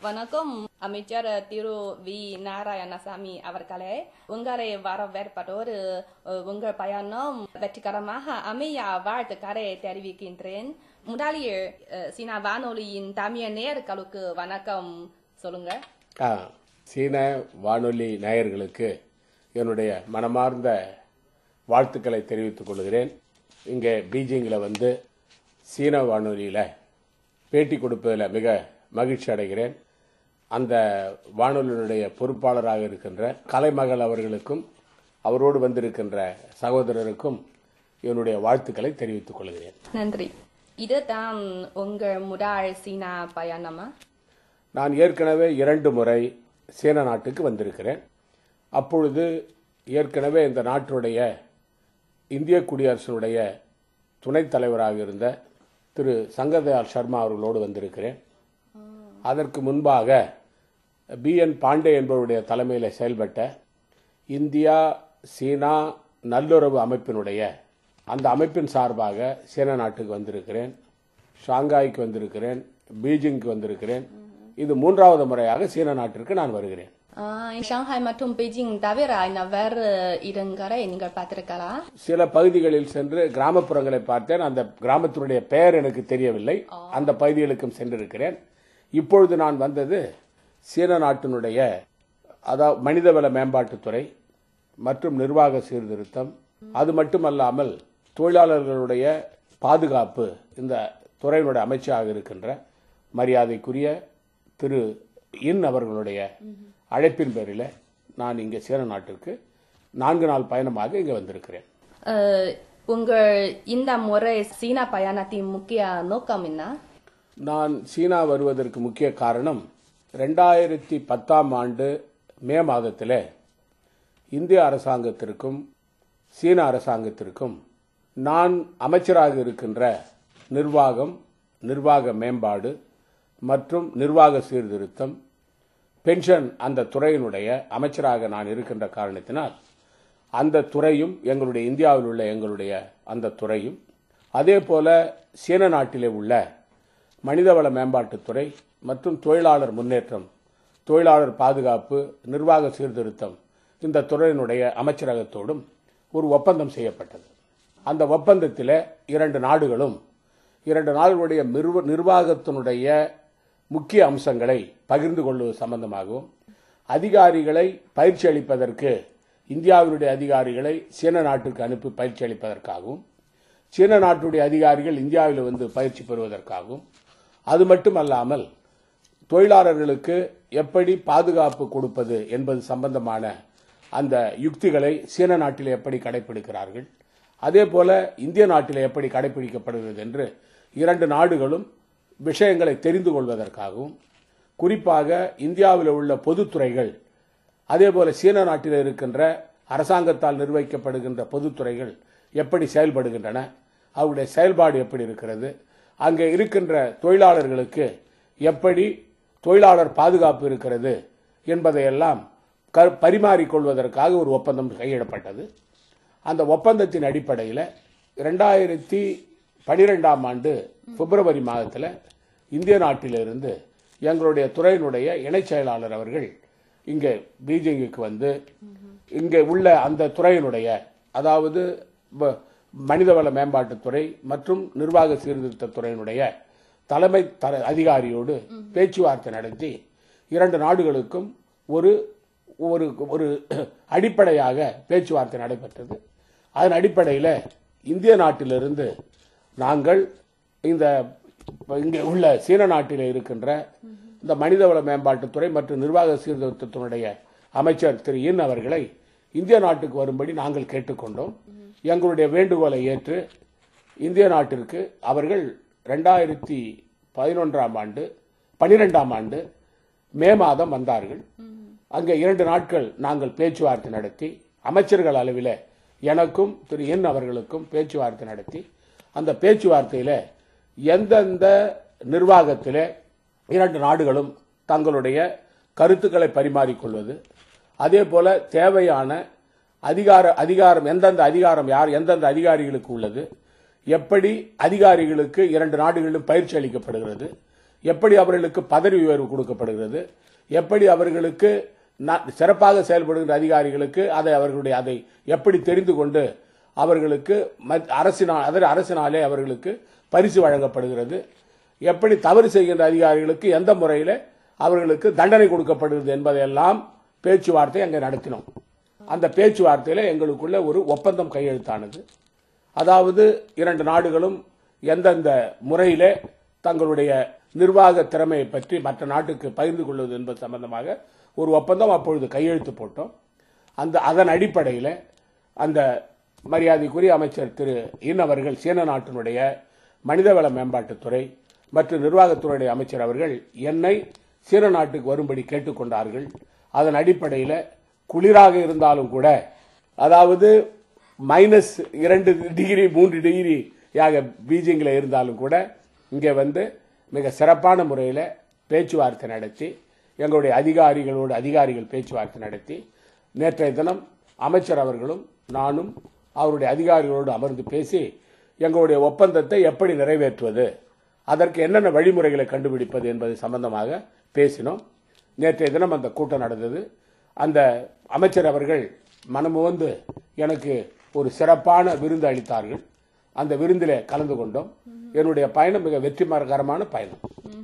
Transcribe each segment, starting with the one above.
வணக்கம் அமைச்சர் திரு வி நாராயணசாமி அவர்களே உங்களை வரவேற்பதோடு அஹ், உங்கள் பயணம் வெற்றிகரமாக அமைய வாழ்த்துக்களை தெரிவிக்கின்றேன் முதலில் அஹ், சீனா வானொலியின் தமிழ் நேயர்களுக்கு வணக்கம் சொல்லுங்க ஆ, சீன வானொலி நேயர்களுக்கு என்னுடைய மனமார்ந்த வாழ்த்துக்களை தெரிவித்துக் கொள்கிறேன் இங்கே பீஜிங்கில் வந்து சீன வானொலியில் பேட்டி கொடுப்பதில் மிக மகிழ்ச்சி அடைகிறேன் அந்த வானொலியினுடைய பொறுப்பாளராக இருக்கின்ற கலைமகள் அவர்களுக்கும் அவரோடு வந்திருக்கின்ற சகோதரருக்கும் என்னுடைய வாழ்த்துக்களை தெரிவித்துக் கொள்கிறேன் நன்றி இதுதான் உங்கள் முதல் சீனா பயணமா நான் ஏற்கனவே இரண்டு முறை சீன நாட்டுக்கு வந்திருக்கிறேன் அப்பொழுது ஏற்கனவே இந்த நாட்டுடைய இந்திய குடியரசினுடைய துணைத் தலைவராக இருந்த திரு சங்கர்தயாள் சர்மா அவர்களோடு வந்திருக்கிறேன் அதற்கு முன்பாக பி என் பாண்டே என்பவருடைய தலைமையில் செயல்பட்ட இந்தியா சீனா நல்லுறவு அமைப்பினுடைய அந்த அமைப்பின் சார்பாக சீன நாட்டுக்கு வந்திருக்கிறேன் ஷாங்காய்க்கு வந்திருக்கிறேன் பீஜிங்க்கு வந்திருக்கிறேன் இது மூன்றாவது முறையாக சீன நாட்டிற்கு நான் வருகிறேன் ஆஹ், ஷாங்காய் மற்றும் பெய்ஜிங் தவிர இன்னும் வேறு இடங்களை நீங்கள் பார்த்திருக்கலாம் சில பகுதிகளில் சென்று கிராமப்புறங்களை பார்த்தேன் அந்த கிராமத்தினுடைய பெயர் எனக்கு தெரியவில்லை அந்த பகுதிகளுக்கும் சென்றிருக்கிறேன் இப்பொழுது நான் வந்தது சீன நாட்டினுடைய அதாவது மனிதவள மேம்பாட்டுத்துறை மற்றும் நிர்வாக சீர்திருத்தம் அது மட்டுமல்லாமல் தொழிலாளர்களுடைய பாதுகாப்பு இந்த துறையினுடைய அமைச்சராக இருக்கின்ற மரியாதைக்குரிய திரு இன் அவர்களுடைய அழைப்பின் பேரில் நான் இங்கே சீன நாட்டிற்கு நான்கு நாள் பயணமாக இங்கே வந்திருக்கிறேன் அஹ், உங்கள் இந்த முறை சீனா பயணத்தின் முக்கிய நோக்கம் என்ன நான் சீனா வருவதற்கு முக்கிய காரணம் ரெண்டாயிரத்தி பத்தாம் ஆண்டு மே மாதத்தில் இந்திய அரசாங்கத்திற்கும் சீன அரசாங்கத்திற்கும் நான் அமைச்சராக இருக்கின்ற நிர்வாகம் நிர்வாக மேம்பாடு மற்றும் நிர்வாக சீர்திருத்தம் பென்ஷன் அந்த துறையினுடைய அமைச்சராக நான் இருக்கின்ற காரணத்தினால் அந்த துறையும் எங்களுடைய இந்தியாவில் உள்ள எங்களுடைய அந்த துறையும் அதே போல சீன நாட்டிலே உள்ள மனிதவள மேம்பாட்டுத்துறை மற்றும் தொழிலாளர் முன்னேற்றம் தொழிலாளர் பாதுகாப்பு நிர்வாக சீர்திருத்தம் இந்த துறையினுடைய அமைச்சரகத்தோடும் ஒரு ஒப்பந்தம் செய்யப்பட்டது அந்த ஒப்பந்தத்தில் இரண்டு நாடுகளும் இரண்டு நாடுகளுடைய நிர்வ- நிர்வாகத்தினுடைய முக்கிய அம்சங்களை பகிர்ந்து கொள்வது சம்பந்தமாகவும் அதிகாரிகளை பயிற்சி அளிப்பதற்கு இந்தியாவினுடைய அதிகாரிகளை சீன நாட்டுக்கு அனுப்பி பயிற்சி அளிப்பதற்காகவும் சீன நாட்டுடைய அதிகாரிகள் இந்தியாவில் வந்து பயிற்சி பெறுவதற்காகவும் அது மட்டுமல்லாமல் தொழிலாளர்களுக்கு எப்படி பாதுகாப்பு கொடுப்பது என்பது சம்பந்தமான அந்த யுக்திகளை சீன நாட்டில் எப்படி கடைபிடிக்கிறார்கள் அதே போல இந்திய நாட்டில் எப்படி கடைபிடிக்கப்படுகிறது என்று இரண்டு நாடுகளும் விஷயங்களை தெரிந்து கொள்வதற்காகவும் குறிப்பாக இந்தியாவில் உள்ள பொதுத்துறைகள் அதே போல சீன நாட்டில் இருக்கின்ற அரசாங்கத்தால் நிர்வகிக்கப்படுகின்ற பொதுத்துறைகள் எப்படி செயல்படுகின்றன அவருடைய செயல்பாடு எப்படி இருக்கிறது அங்கே இருக்கின்ற தொழிலாளர்களுக்கு எப்படி தொழிலாளர் பாதுகாப்பு இருக்கிறது என்பதையெல்லாம் க- பரிமாறிக்கொள்வதற்காக ஒரு ஒப்பந்தம் கையிடப்பட்டது அந்த ஒப்பந்தத்தின் அடிப்படையில் ரெண்டாயிரத்தி பனிரெண்டாம் ஆண்டு பிப்ரவரி மாதத்தில் இந்திய நாட்டிலிருந்து எங்களுடைய துறையினுடைய இணைச் செயலாளர் அவர்கள் இங்கே பீஜிங்குக்கு வந்து இங்கே உள்ள அந்த துறையினுடைய அதாவது ப- மனிதவள மேம்பாட்டுத்துறை மற்றும் நிர்வாக சீர்திருத்த துறையினுடைய தலைமை தர அதிகாரியோடு பேச்சுவார்த்தை நடத்தி இரண்டு நாடுகளுக்கும் ஒரு ஒரு ஒரு அடிப்படையாக பேச்சுவார்த்தை நடைபெற்றது அதன் அடிப்படையில் இந்திய நாட்டிலிருந்து நாங்கள் இந்த இங்கே உள்ள சீன நாட்டில் இருக்கின்ற இந்த மனிதவள மேம்பாட்டுத்துறை மற்றும் நிர்வாக சீர்திருத்தத்தினுடைய அமைச்சர் திரு இன் அவர்களை இந்திய நாட்டுக்கு வரும்படி நாங்கள் கேட்டுக்கொண்டோம் எங்களுடைய வேண்டுகோளை ஏற்று இந்திய நாட்டிற்கு அவர்கள் ரெண்டாயிரத்தி பதினொன்றாம் ஆண்டு பனிரெண்டாம் ஆண்டு மே மாதம் வந்தார்கள் அங்கே இரண்டு நாட்கள் நாங்கள் பேச்சுவார்த்தை நடத்தி அமைச்சர்கள் அளவில் எனக்கும் திரு என் அவர்களுக்கும் பேச்சுவார்த்தை நடத்தி அந்த பேச்சுவார்த்தையில எந்தெந்த நிர்வாகத்திலே இரண்டு நாடுகளும் தங்களுடைய கருத்துக்களை பரிமாறிக்கொள்வது அதே போல தேவையான அதிகார அதிகாரம் எந்தெந்த அதிகாரம் யார் எந்தெந்த அதிகாரிகளுக்கு உள்ளது எப்படி அதிகாரிகளுக்கு இரண்டு நாடுகளிலும் பயிற்சி அளிக்கப்படுகிறது எப்படி அவர்களுக்கு பதவி உயர்வு கொடுக்கப்படுகிறது எப்படி அவர்களுக்கு ந- சிறப்பாக செயல்படுகின்ற அதிகாரிகளுக்கு அதை அவர்களுடைய அதை எப்படி தெரிந்து கொண்டு அவர்களுக்கு மத்- அரசினால் அதர் அரசினாலே அவர்களுக்கு பரிசு வழங்கப்படுகிறது எப்படி தவறு செய்கின்ற அதிகாரிகளுக்கு எந்த முறையில் அவர்களுக்கு தண்டனை கொடுக்கப்படுகிறது என்பதையெல்லாம் பேச்சுவார்த்தை அங்கே நடத்தினோம் அந்த பேச்சுவார்த்தையில எங்களுக்குள்ள ஒரு ஒப்பந்தம் கையெழுத்தானது அதாவது இரண்டு நாடுகளும் எந்தெந்த முறையிலே தங்களுடைய நிர்வாக திறமையை பற்றி மற்ற நாட்டுக்கு பகிர்ந்து கொள்வது என்பது சம்பந்தமாக ஒரு ஒப்பந்தம் அப்பொழுது கையெழுத்து போட்டோம் அந்த அதன் அடிப்படையில் அந்த மரியாதைக்குரிய அமைச்சர் திரு இன் அவர்கள் சீன நாட்டினுடைய மனிதவள மேம்பாட்டுத்துறை மற்றும் நிர்வாகத்துறையுடைய அமைச்சர் அவர்கள் என்னை சீன நாட்டுக்கு வரும்படி கேட்டுக்கொண்டார்கள் அதன் அடிப்படையில் குளிராக இருந்தாலும் கூட அதாவது மைனஸ் இரண்டு டிகிரி மூன்று டிகிரியாக பீஜிங்கில் இருந்தாலும் கூட இங்கே வந்து மிக சிறப்பான முறையில் பேச்சுவார்த்தை நடத்தி எங்களுடைய அதிகாரிகளோடு அதிகாரிகள் பேச்சுவார்த்தை நடத்தி நேற்றைய தினம் அமைச்சர் அவர்களும் நானும் அவருடைய அதிகாரிகளோடு அமர்ந்து பேசி எங்களுடைய ஒப்பந்தத்தை எப்படி நிறைவேற்றுவது அதற்கு என்னென்ன வழிமுறைகளை கண்டுபிடிப்பது என்பது சம்பந்தமாக பேசினோம் நேற்றைய தினம் அந்த கூட்டம் நடந்தது அந்த அமைச்சர் அவர்கள் மனமுவந்து எனக்கு ஒரு சிறப்பான விருந்து அளித்தார்கள் அந்த விருந்திலே கலந்து கொண்டோம் என்னுடைய பயணம் மிக வெற்றிகரமான பயணம்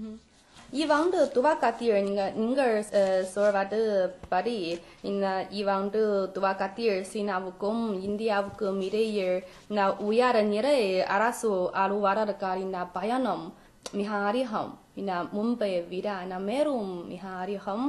இவாண்டு துவாக்காத்தியர் நீங்க நீங்க அஹ், சொல்வது படி இந்த இவாண்டு துவாக்காத்தியர் சீனாவுக்கும் இந்தியாவுக்கும் இடையே இந்த உயர நிறை அரசு அலுவலர்கள் இந்த பயணம் மிக அதிகம் இந்த மும்பை விட இந்த மேலும் மிக அதிகம்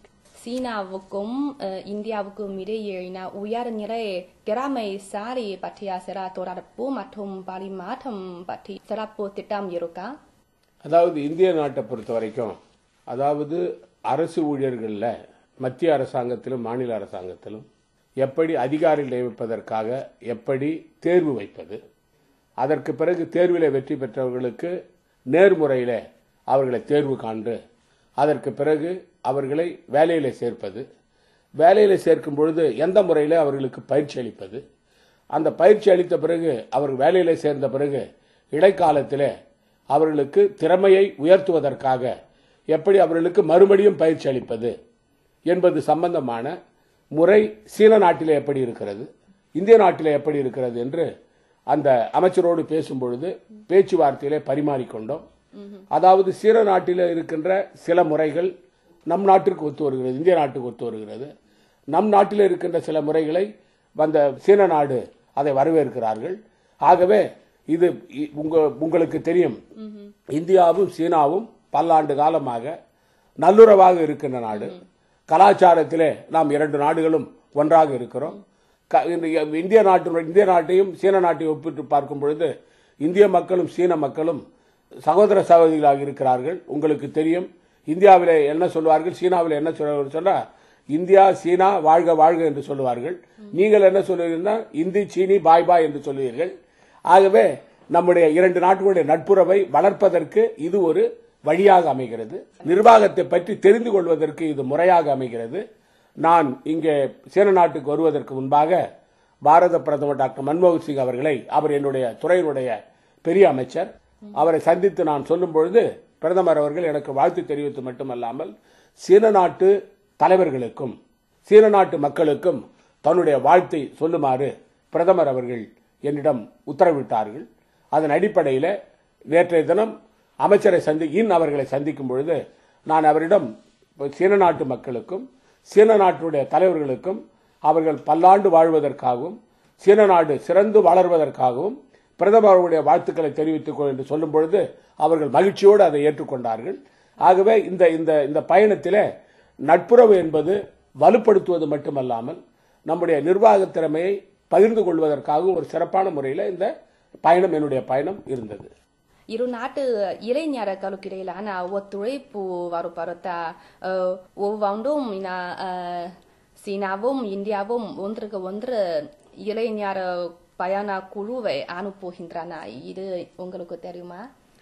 சீனாவுக்கும் அஹ், இந்தியாவுக்கும் இடையே இந்த உயர் நிலை திறமை சாரி பற்றிய சில தொடர்பு மற்றும் பரிமாற்றம் பற்றி சிறப்பு திட்டம் இருக்கா அதாவது இந்திய நாட்டை பொறுத்த வரைக்கும் அதாவது அரசு ஊழியர்களில் மத்திய அரசாங்கத்திலும் மாநில அரசாங்கத்திலும் எப்படி அதிகாரிகள் நியமிப்பதற்காக எப்படி தேர்வு வைப்பது அதற்கு பிறகு தேர்வில் வெற்றி பெற்றவர்களுக்கு நேர்முறையில் அவர்களை தேர்வு காண்டு அதற்கு பிறகு அவர்களை வேலையில சேர்ப்பது வேலையில சேர்க்கும் பொழுது எந்த முறையில் அவர்களுக்கு பயிற்சி அளிப்பது அந்த பயிற்சி அளித்த பிறகு அவர் வேலையில சேர்ந்த பிறகு இடைக்காலத்தில் அவர்களுக்கு திறமையை உயர்த்துவதற்காக எப்படி அவர்களுக்கு மறுபடியும் பயிற்சி அளிப்பது என்பது சம்பந்தமான முறை சீன நாட்டிலே எப்படி இருக்கிறது இந்திய நாட்டிலே எப்படி இருக்கிறது என்று அந்த அமைச்சரோடு பேசும்பொழுது பேச்சுவார்த்தையிலே பரிமாறிக்கொண்டோம் அதாவது சீன நாட்டில் இருக்கின்ற சில முறைகள் நம் நாட்டிற்கு ஒத்து வருகிறது இந்திய நாட்டுக்கு ஒத்து வருகிறது நம் நாட்டில் இருக்கின்ற சில முறைகளை வந்த சீன நாடு அதை வரவேற்கிறார்கள் ஆகவே இது இ- உங்க உங்களுக்கு தெரியும் இந்தியாவும் சீனாவும் பல்லாண்டு காலமாக நல்லுறவாக இருக்கின்ற நாடு கலாச்சாரத்திலே நாம் இரண்டு நாடுகளும் ஒன்றாக இருக்கிறோம் க- இந்த இந்திய நாட்டு இந்திய நாட்டையும் சீன நாட்டையும் ஒப்பிட்டு பார்க்கும் பொழுது இந்திய மக்களும் சீன மக்களும் சகோதர சகோதரிகளாக இருக்கிறார்கள் உங்களுக்கு தெரியும் இந்தியாவிலே என்ன சொல்வார்கள் சீனாவில் என்ன சொல்ல சொன்னா இந்தியா சீனா வாழ்க வாழ்க என்று சொல்லுவார்கள் நீங்கள் என்ன சொல்லுவீங்கன்னா இந்தி சீனி பாய் பாய் என்று சொல்லுவீர்கள் ஆகவே நம்முடைய இரண்டு நாட்டுகளுடைய நட்புறவை வளர்ப்பதற்கு இது ஒரு வழியாக அமைகிறது நிர்வாகத்தை பற்றி தெரிந்து கொள்வதற்கு இது முறையாக அமைகிறது நான் இங்கே சீன நாட்டுக்கு வருவதற்கு முன்பாக பாரத பிரதமர் டாக்டர் மன்மோகன் சிங் அவர்களை அவர் என்னுடைய துறையினுடைய பெரிய அமைச்சர் அவரை சந்தித்து நான் சொல்லும் பொழுது பிரதமர் அவர்கள் எனக்கு வாழ்த்து தெரிவித்து மட்டுமல்லாமல் சீன நாட்டு தலைவர்களுக்கும் சீன நாட்டு மக்களுக்கும் தன்னுடைய வாழ்த்தை சொல்லுமாறு பிரதமர் அவர்கள் என்னிடம் உத்தரவிட்டார்கள் அதன் அடிப்படையில் நேற்றைய தினம் அமைச்சரை சந்தி இன் அவர்களை சந்திக்கும் பொழுது நான் அவரிடம் சீன நாட்டு மக்களுக்கும் சீன நாட்டுடைய தலைவர்களுக்கும் அவர்கள் பல்லாண்டு வாழ்வதற்காகவும் சீன நாடு சிறந்து வளர்வதற்காகவும் பிரதமருடைய வாழ்த்துக்களை தெரிவித்துக் கொள் என்று சொல்லும் பொழுது அவர்கள் மகிழ்ச்சியோடு அதை ஏற்றுக்கொண்டார்கள் ஆகவே இந்த இந்த இந்த பயணத்திலே நட்புறவு என்பது வலுப்படுத்துவது மட்டுமல்லாமல் நம்முடைய நிர்வாக திறமையை பகிர்ந்து கொள்வதற்காகவும் ஒரு சிறப்பான முறையில் இந்த பயணம் என்னுடைய பயணம் இருந்தது இரு நாட்டு இளைஞர்களுக்கு இடையிலான ஒத்துழைப்பு வருபடுத்த அஹ், ஒவ்வொன்றும் இன, அஹ், சீனாவும் இந்தியாவும் ஒன்றுக்கு ஒன்று இளைஞர் பயண குழுவை அனுப்புகின்றன இது உங்களுக்கு தெரியுமா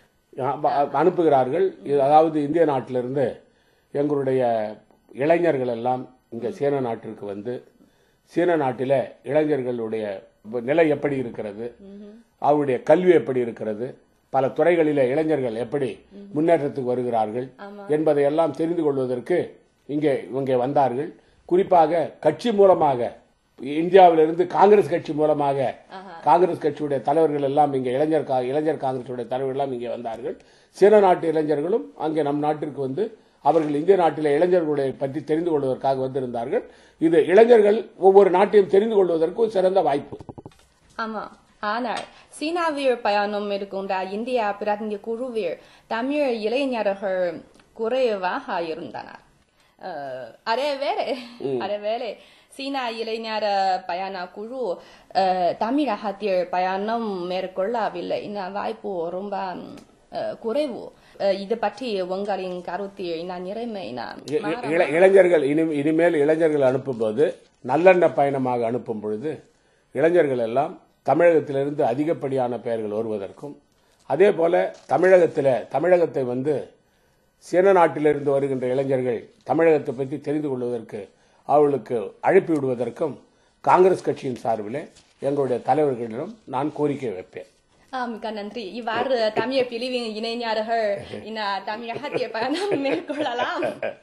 அ- அனுப்புகிறார்கள் இது அதாவது இந்திய நாட்டிலிருந்து எங்களுடைய இளைஞர்கள் எல்லாம் இங்க சீன நாட்டிற்கு வந்து சீன நாட்டில இளைஞர்களுடைய நிலை எப்படி இருக்கிறது அவருடைய கல்வி எப்படி இருக்கிறது பல துறைகளிலே இளைஞர்கள் எப்படி முன்னேற்றத்துக்கு வருகிறார்கள் என்பதை எல்லாம் தெரிந்து கொள்வதற்கு இங்கே இங்கே வந்தார்கள் குறிப்பாக கட்சி மூலமாக இந்தியாவிலிருந்து காங்கிரஸ் கட்சி மூலமாக காங்கிரஸ் கட்சியுடைய தலைவர்கள் எல்லாம் இங்கே இளைஞர் கா- இளைஞர் காங்கிரசுடைய தலைவர்கள் எல்லாம் இங்கே வந்தார்கள் சீன நாட்டு இளைஞர்களும் அங்கே நம் நாட்டிற்கு வந்து அவர்கள் இந்திய நாட்டிലെ இளைஞர்களை பற்றி தெரிந்து கொள்வதற்காக வந்திருந்தார்கள் இது இளைஞர்கள் ஒவ்வொரு நாட்டையும் தெரிந்து கொள்வதற்கு ஒரு சிறந்த வாய்ப்பு ஆமா ஆனால் சீனாவில் பயணம் மேற்கொண்ட இந்தியா பிரதிநிதி குழுவில் தமிழ் இளைஞர்கள் குறைவாக இருந்தனர் அஹ், அதே வேளை அதே வேளை சீனா இளைஞர் பயண குழு அஹ், தமிழகத்தில் பயணம் மேற்கொள்ளவில்லை இந்த வாய்ப்பு ரொம்ப அஹ், குறைவு அஹ், இது பற்றி உங்களின் கருத்து இந்த நிலைமை நான் இ- இ- இள- இளைஞர்கள் இனி இனிமேல் இளைஞர்கள் அனுப்பும்போது நல்லெண்ண பயணமாக அனுப்பும் பொழுது இளைஞர்கள் எல்லாம் தமிழகத்திலிருந்து அதிகப்படியான பெயர்கள் வருவதற்கும் அதே போல தமிழகத்தில் தமிழகத்தை வந்து சீன நாட்டிலிருந்து வருகின்ற இளைஞர்கள் தமிழகத்தை பற்றி தெரிந்து கொள்வதற்கு அவர்களுக்கு அழைப்பு விடுவதற்கும் காங்கிரஸ் கட்சியின் சார்பிலே எங்களுடைய தலைவர்களிடம் நான் கோரிக்கை வைப்பேன் ஆ, மிக்க நன்றி இவ்வாறு தமிழ் பிரிவின் இளைஞர்கள் இந்த தமிழகத்தில் பயணம் மேற்கொள்ளலாம்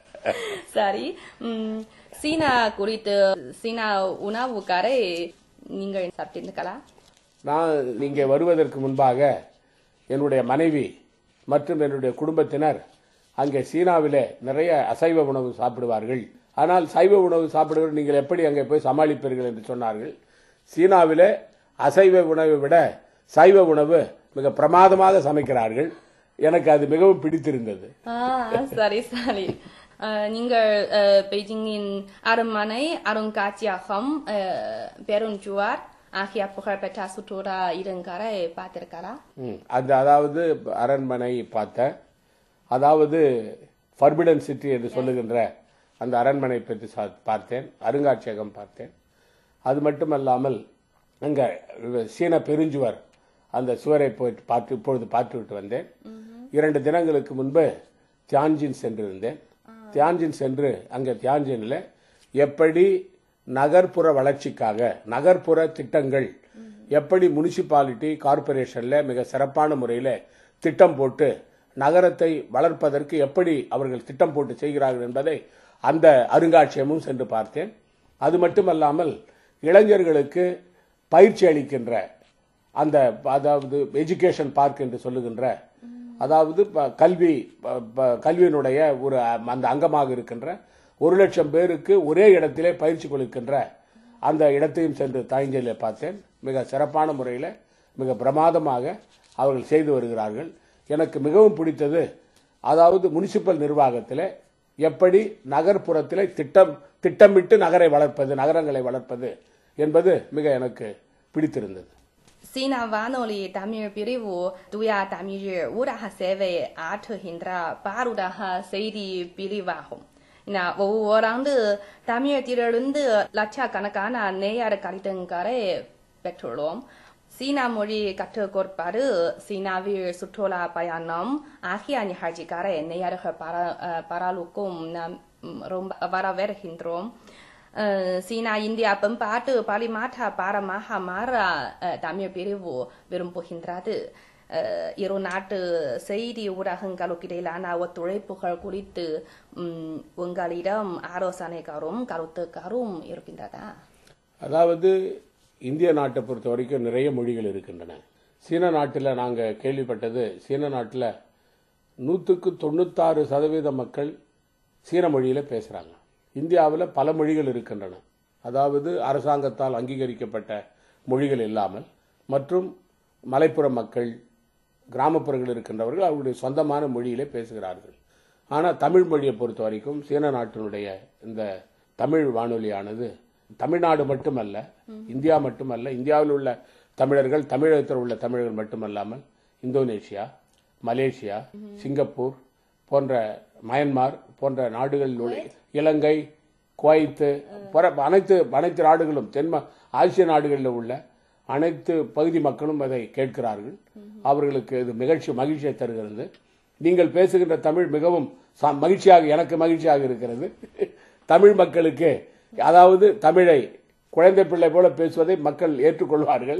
சரி ம், சீனா குறித்து சீனா உணவுக்காரை நீங்கள் சாப்பிட்டிருக்கலாம் நான் இங்கே வருவதற்கு முன்பாக என்னுடைய மனைவி மற்றும் என்னுடைய குடும்பத்தினர் அங்கே சீனாவிலே நிறைய அசைவ உணவு சாப்பிடுவார்கள் ஆனால் சைவ உணவு சாப்பிடுவது நீங்கள் எப்படி அங்கே போய் சமாளிப்பீர்கள் என்று சொன்னார்கள் சீனாவிலே அசைவ உணவை விட சைவ உணவு மிக பிரமாதமாக சமைக்கிறார்கள் எனக்கு அது மிகவும் பிடித்திருந்தது ஆ, சரி சரி ஆ, நீங்கள் ஆ, பெய்ஜிங்கின் அரண்மனை அருங்காட்சியகம் ஆ, பெருஞ்சுவார் ஆகிய புகழ்பெற்ற சுற்றுலா இடங்களை பார்த்திருக்கிறா ம், அந்த அதாவது அரண்மனை பார்த்தேன் அதாவது ஃபர்பிடன் சிட்டி என்று சொல்லுகின்ற அந்த அரண்மனை பற்றி சா- பார்த்தேன் அருங்காட்சியகம் பார்த்தேன் அது மட்டுமல்லாமல் அங்கே சீன பெருஞ்சுவர் அந்த சுவரை போயிட்டு பார்த்து இப்பொழுது பார்த்துவிட்டு வந்தேன் இரண்டு தினங்களுக்கு முன்பு தியான்ஜின் சென்றிருந்தேன் தியான்ஜின் சென்று அங்கே தியான்ஜினில் எப்படி நகர்ப்புற வளர்ச்சிக்காக நகர்ப்புற திட்டங்கள் எப்படி முனிசிபாலிட்டி கார்ப்பரேஷன்ல மிக சிறப்பான முறையில் திட்டம் போட்டு நகரத்தை வளர்ப்பதற்கு எப்படி அவர்கள் திட்டம் போட்டு செய்கிறார்கள் என்பதை அந்த அருங்காட்சியகமும் சென்று பார்த்தேன் அது மட்டுமல்லாமல் இளைஞர்களுக்கு பயிற்சி அளிக்கின்ற அந்த அதாவது எஜுகேஷன் பார்க் என்று சொல்லுகின்ற அதாவது ப- கல்வி ப- ப- கல்வியினுடைய ஒரு அ- அந்த அங்கமாக இருக்கின்ற ஒரு லட்சம் பேருக்கு ஒரே இடத்திலே பயிற்சி கொடுக்கின்ற அந்த இடத்தையும் சென்று தாய்ஞ்சலில் பார்த்தேன் மிக சிறப்பான முறையில் மிக பிரமாதமாக அவர்கள் செய்து வருகிறார்கள் எனக்கு மிகவும் பிடித்தது அதாவது முனிசிபல் நிர்வாகத்தில் எப்படி நகர்ப்புறத்தில் திட்டம் திட்டமிட்டு நகரை வளர்ப்பது நகரங்களை வளர்ப்பது என்பது மிக எனக்கு பிடித்திருந்தது சீனா வானொலி தமிழ் பிரிவு தூயா தமிழ் ஊடக சேவை ஆற்றுகின்ற பாருடக செய்தி பிரிவாகும் நா ஒவ்வொரு தமிழத்திலிருந்து லட்சக்கணக்கான நேயர் கடிதங்களை பெற்றுள்ளோம் சீனா மொழி கற்றுக் கொடுப்பது சீனாவில் சுற்றுலா பயணம் ஆகிய நிகழ்ச்சிகளை நேயர்கள் பார அஹ், பாராளுக்கும் நாம் ம், ரொம்ப வரவேற்கின்றோம் அஹ், சீனா இந்தியா பண்பாட்டு பரிமாற்ற பாரமாக மாற அஹ், தமிழ் பிரிவு விரும்புகின்றது அஹ், இரு நாட்டு செய்தி ஊடகங்களுக்கு இடையிலான ஒத்துழைப்புகள் குறித்து ம், உங்களிடம் ஆலோசனைகளும் கருத்துக்களும் இருக்கின்றதா அதாவது இந்திய நாட்டை பொறுத்த வரைக்கும் நிறைய மொழிகள் இருக்கின்றன சீன நாட்டில் நாங்கள் கேள்விப்பட்டது சீன நாட்டில் நூற்றுக்கு தொண்ணூத்தாறு சதவீத மக்கள் சீன மொழியில் பேசுகிறாங்க இந்தியாவில் பல மொழிகள் இருக்கின்றன அதாவது அரசாங்கத்தால் அங்கீகரிக்கப்பட்ட மொழிகள் இல்லாமல் மற்றும் மலைப்புற மக்கள் கிராமப்புறங்கள் இருக்கின்றவர்கள் அவர்களுடைய சொந்தமான மொழியிலே பேசுகிறார்கள் ஆனால் தமிழ் மொழியை பொறுத்த வரைக்கும் சீன நாட்டினுடைய இந்த தமிழ் வானொலியானது தமிழ்நாடு மட்டுமல்ல இந்தியா மட்டுமல்ல இந்தியாவில் உள்ள தமிழர்கள் தமிழகத்தில் உள்ள தமிழர்கள் மட்டுமல்லாமல் இந்தோனேஷியா மலேசியா சிங்கப்பூர் போன்ற மயன்மார் போன்ற நாடுகளில் உள்ள இலங்கை குவைத்து போற அனைத்து அனைத்து நாடுகளும் தென்ம ஆசிய நாடுகளில் உள்ள அனைத்து பகுதி மக்களும் அதை கேட்கிறார்கள் அவர்களுக்கு இது நிகழ்ச்சி மகிழ்ச்சியை தருகிறது நீங்கள் பேசுகின்ற தமிழ் மிகவும் ச- மகிழ்ச்சியாக எனக்கு மகிழ்ச்சியாக இருக்கிறது தமிழ் மக்களுக்கு அதாவது தமிழை குழந்தை பிள்ளை போல பேசுவதை மக்கள் ஏற்றுக்கொள்வார்கள்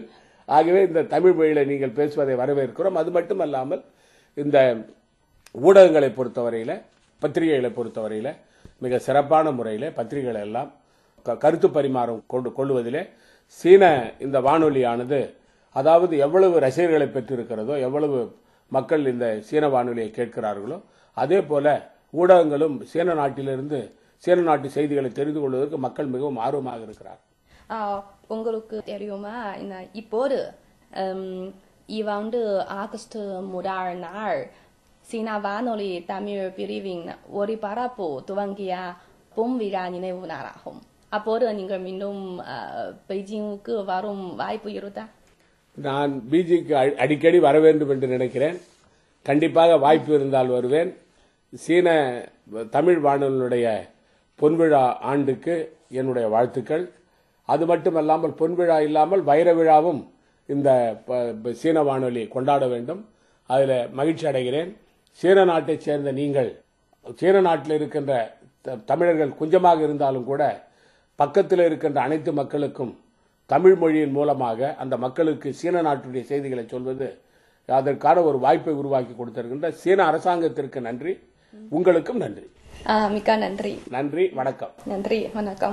ஆகவே இந்த தமிழ் மொழியில நீங்கள் பேசுவதை வரவேற்கிறோம் அது மட்டுமல்லாமல் இந்த ஊடகங்களை பொறுத்தவரையில பத்திரிகைகளை பொறுத்தவரையில மிக சிறப்பான முறையில பத்திரிகைகள் எல்லாம் க- கருத்து பரிமாறம் கொண்டு கொள்வதிலே சீன இந்த வானொலியானது அதாவது எவ்வளவு ரசிகர்களை பெற்றிருக்கிறதோ எவ்வளவு மக்கள் இந்த சீன வானொலியை கேட்கிறார்களோ அதே போல ஊடகங்களும் சீன நாட்டிலிருந்து சீன நாட்டு செய்திகளை தெரிந்து கொள்வதற்கு மக்கள் மிகவும் ஆர்வமாக இருக்கிறார் ஆ, உங்களுக்கு தெரியுமா இந்த இப்போது ம், இவ்வாண்டு ஆகஸ்ட் முதல் நாள் சீனா வானொலி தமிழ் பிரிவின் ஒளிபரப்பு துவங்கிய பொன் விழா நினைவு நாளாகும் அப்போது நீங்கள் மீண்டும் ஆ, பெய்ஜிங்குக்கு வரும் வாய்ப்பு இருக்குதா நான் பிஜிக்கு அடிக்கடி வர வேண்டும் என்று நினைக்கிறேன் கண்டிப்பாக வாய்ப்பு இருந்தால் வருவேன் சீன தமிழ் வானொலியுடைய பொன்விழா ஆண்டுக்கு என்னுடைய வாழ்த்துக்கள் அது மட்டுமல்லாமல் பொன்விழா இல்லாமல் வைர விழாவும் இந்த ப- ப- சீன வானொலி கொண்டாட வேண்டும் அதில் மகிழ்ச்சி அடைகிறேன் சீன நாட்டைச் சேர்ந்த நீங்கள் சீன நாட்டில் இருக்கின்ற த- தமிழர்கள் கொஞ்சமாக இருந்தாலும் கூட பக்கத்தில் இருக்கின்ற அனைத்து மக்களுக்கும் தமிழ் மொழியின் மூலமாக அந்த மக்களுக்கு சீன நாட்டுடைய செய்திகளை சொல்வது அதற்கான ஒரு வாய்ப்பை உருவாக்கி கொடுத்திருக்கின்ற சீன அரசாங்கத்திற்கு நன்றி உங்களுக்கும் நன்றி ஆ, மிக்க நன்றி நன்றி வணக்கம் நன்றி வணக்கம்